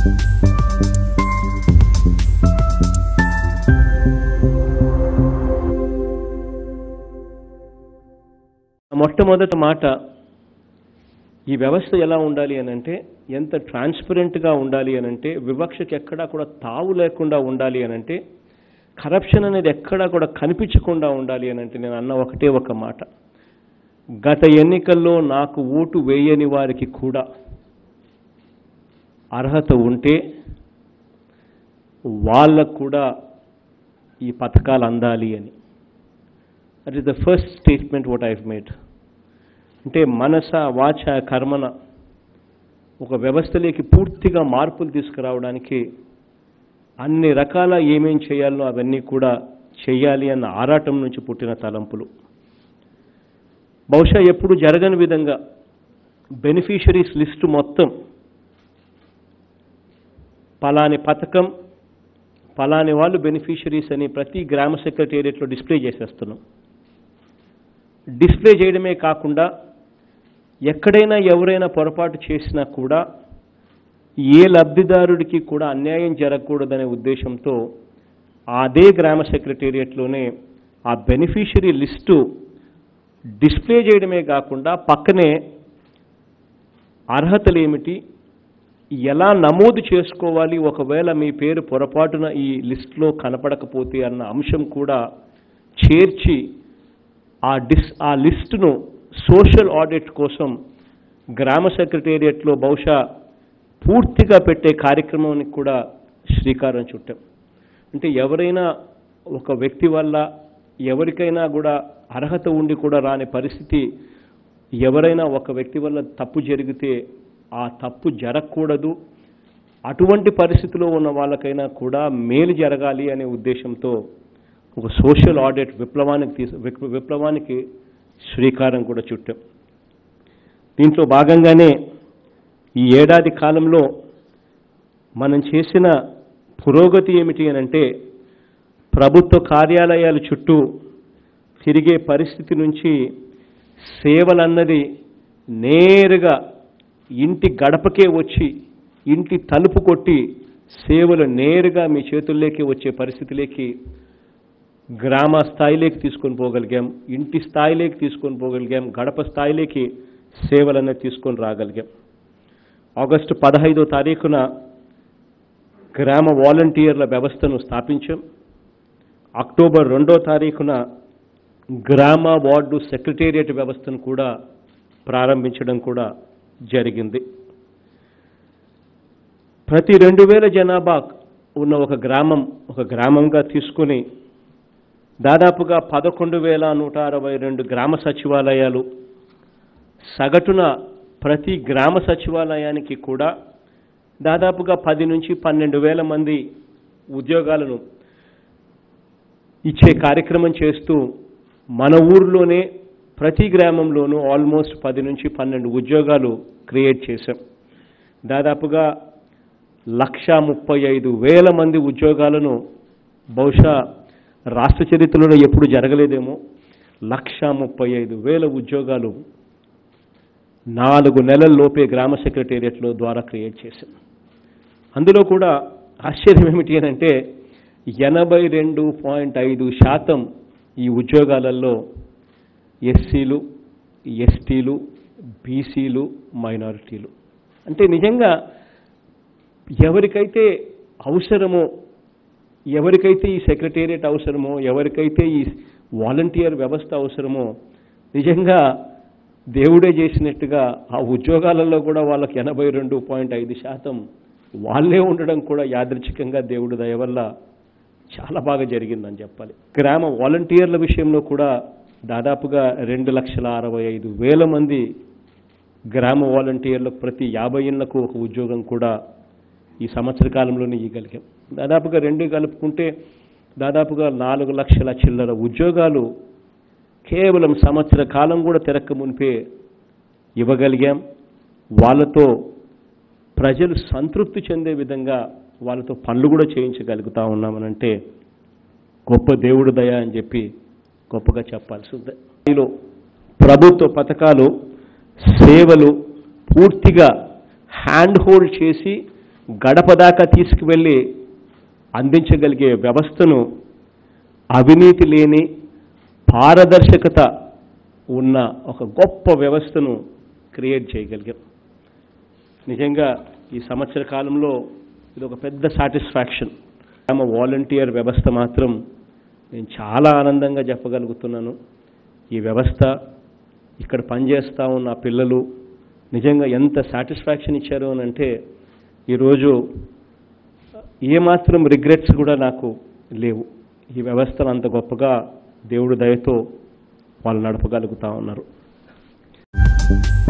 మొట్టమొదటి మాట ఈ వ్యవస్థ ఎలా ఉండాలి అని అంటే ఎంత ట్రాన్స్పరెంట్గా ఉండాలి అని అంటే వివక్షకి ఎక్కడా కూడా తావు లేకుండా ఉండాలి అని అంటే కరప్షన్ అనేది ఎక్కడా కూడా కనిపించకుండా ఉండాలి అని అంటే నేను అన్న ఒకటే ఒక మాట గత ఎన్నికల్లో నాకు ఓటు వేయని వారికి కూడా అర్హత ఉంటే వాళ్ళకు కూడా ఈ పథకాలు అందాలి అని that is the first statement what I've made అంటే మనస వాచ కర్మన ఒక వ్యవస్థలోకి పూర్తిగా మార్పులు తీసుకురావడానికి అన్ని రకాల ఏమేం చేయాలో అవన్నీ కూడా చేయాలి అన్న ఆరాటం నుంచి పుట్టిన తలంపులు బహుశా ఎప్పుడు జరగని విధంగా బెనిఫిషరీస్ లిస్టు మొత్తం పలాని పథకం పలాని వాళ్ళు బెనిఫిషరీస్ అని ప్రతి గ్రామ సెక్రటేరియట్లో డిస్ప్లే చేసేస్తున్నాం డిస్ప్లే చేయడమే కాకుండా ఎక్కడైనా ఎవరైనా పొరపాటు చేసినా కూడా ఏ లబ్ధిదారుడికి కూడా అన్యాయం జరగకూడదనే ఉద్దేశంతో అదే గ్రామ సెక్రటేరియట్లోనే ఆ బెనిఫిషరీ లిస్టు డిస్ప్లే చేయడమే కాకుండా పక్కనే అర్హతలు ఏమిటి ఎలా నమోదు చేసుకోవాలి ఒకవేళ మీ పేరు పొరపాటున ఈ లిస్టులో కనపడకపోతే అన్న అంశం కూడా చేర్చి ఆ డిస్ ఆ లిస్టును సోషల్ ఆడిట్ కోసం గ్రామ సెక్రటేరియట్లో బహుశా పూర్తిగా పెట్టే కార్యక్రమానికి కూడా శ్రీకారం చుట్టాం అంటే ఎవరైనా ఒక వ్యక్తి వల్ల ఎవరికైనా కూడా అర్హత ఉండి కూడా రాని పరిస్థితి ఎవరైనా ఒక వ్యక్తి వల్ల తప్పు జరిగితే ఆ తప్పు జరగకూడదు అటువంటి పరిస్థితిలో ఉన్న వాళ్ళకైనా కూడా మేలు జరగాలి అనే ఉద్దేశంతో ఒక సోషల్ ఆడిట్ విప్లవానికి తీసు విప్- విప్లవానికి శ్రీకారం కూడా చుట్టాం దీంట్లో భాగంగానే ఈ ఏడాది కాలంలో మనం చేసిన పురోగతి ఏమిటి అని అంటే ప్రభుత్వ కార్యాలయాల చుట్టూ తిరిగే పరిస్థితి నుంచి సేవలన్నది నేరుగా ఇంటి గడపకే వచ్చి ఇంటి తలుపు కొట్టి సేవలు నేరుగా మీ చేతుల్లోకి వచ్చే పరిస్థితిలోకి గ్రామ స్థాయిలోకి తీసుకొని పోగలిగాం ఇంటి స్థాయిలోకి తీసుకొని పోగలిగాం గడప స్థాయిలోకి సేవలన్నీ తీసుకొని రాగలిగాం ఆగస్టు పదహైదో తారీఖున గ్రామ వాలంటీర్ల వ్యవస్థను స్థాపించాం అక్టోబర్ రెండో తారీఖున గ్రామ వార్డు సెక్రటేరియట్ వ్యవస్థను కూడా ప్రారంభించడం కూడా జరిగింది ప్రతి రెండు వేల జనాభా ఉన్న ఒక గ్రామం ఒక గ్రామంగా తీసుకుని దాదాపుగా పదకొండు వేల నూట అరవై రెండు గ్రామ సచివాలయాలు సగటున ప్రతి గ్రామ సచివాలయానికి కూడా దాదాపుగా పది నుంచి పన్నెండు వేల మంది ఉద్యోగాలను ఇచ్చే కార్యక్రమం చేస్తూ మన ఊర్లోనే ప్రతి గ్రామంలోనూ ఆల్మోస్ట్ పది నుంచి పన్నెండు ఉద్యోగాలు క్రియేట్ చేశాం దాదాపుగా లక్ష ముప్పై ఐదు వేల మంది ఉద్యోగాలను బహుశా రాష్ట్ర చరిత్రలో ఎప్పుడు జరగలేదేమో లక్ష ముప్పై ఐదు వేల ఉద్యోగాలు నాలుగు నెలల్లోపే గ్రామ సెక్రటేరియట్లో ద్వారా క్రియేట్ చేశాం అందులో కూడా ఆశ్చర్యం ఏమిటి అని అంటే ఎనభై రెండు పాయింట్ ఐదు శాతం ఈ ఉద్యోగాలలో ఎస్సీలు ఎస్టీలు బీసీలు మైనారిటీలు అంటే నిజంగా ఎవరికైతే అవసరమో ఎవరికైతే ఈ సెక్రటేరియట్ అవసరమో ఎవరికైతే ఈ వాలంటీర్ వ్యవస్థ అవసరమో నిజంగా దేవుడే చేసినట్టుగా ఆ ఉద్యోగాలలో కూడా వాళ్ళకి ఎనభై రెండు పాయింట్ ఐదు శాతం వాళ్ళే ఉండడం కూడా యాదృచ్ఛికంగా దేవుడి దయ వల్ల చాలా బాగా జరిగిందని చెప్పాలి గ్రామ వాలంటీర్ల విషయంలో కూడా దాదాపుగా రెండు లక్షల అరవై ఐదు వేల మంది గ్రామ వాలంటీర్లకు ప్రతి యాభై ఏళ్లకు ఒక ఉద్యోగం కూడా ఈ సంవత్సర కాలంలోనే ఇవ్వగలిగాం దాదాపుగా రెండు కలుపుకుంటే దాదాపుగా నాలుగు లక్షల చిల్లర ఉద్యోగాలు కేవలం సంవత్సర కాలం కూడా తిరక్క మునిపే ఇవ్వగలిగాం వాళ్ళతో ప్రజలు సంతృప్తి చెందే విధంగా వాళ్ళతో పనులు కూడా చేయించగలుగుతా ఉన్నామనంటే గొప్ప దేవుడు దయ అని చెప్పి గొప్పగా చెప్పాల్సి ఉంది దీనిలో ప్రభుత్వ పథకాలు సేవలు పూర్తిగా హ్యాండ్ హోల్డ్ చేసి గడప దాకా తీసుకువెళ్ళి అందించగలిగే వ్యవస్థను అవినీతి లేని పారదర్శకత ఉన్న ఒక గొప్ప వ్యవస్థను క్రియేట్ చేయగలిగాం నిజంగా ఈ సంవత్సర కాలంలో ఇది ఒక పెద్ద సాటిస్ఫాక్షన్ ఆమె వాలంటీర్ వ్యవస్థ మాత్రం నేను చాలా ఆనందంగా చెప్పగలుగుతున్నాను ఈ వ్యవస్థ ఇక్కడ పనిచేస్తూ ఉన్న పిల్లలు నిజంగా ఎంత సాటిస్ఫాక్షన్ ఇచ్చారు అని అంటే ఈరోజు ఏమాత్రం రిగ్రెట్స్ కూడా నాకు లేవు ఈ వ్యవస్థను అంత గొప్పగా దేవుడు దయతో వాళ్ళు నడపగలుగుతా ఉన్నారు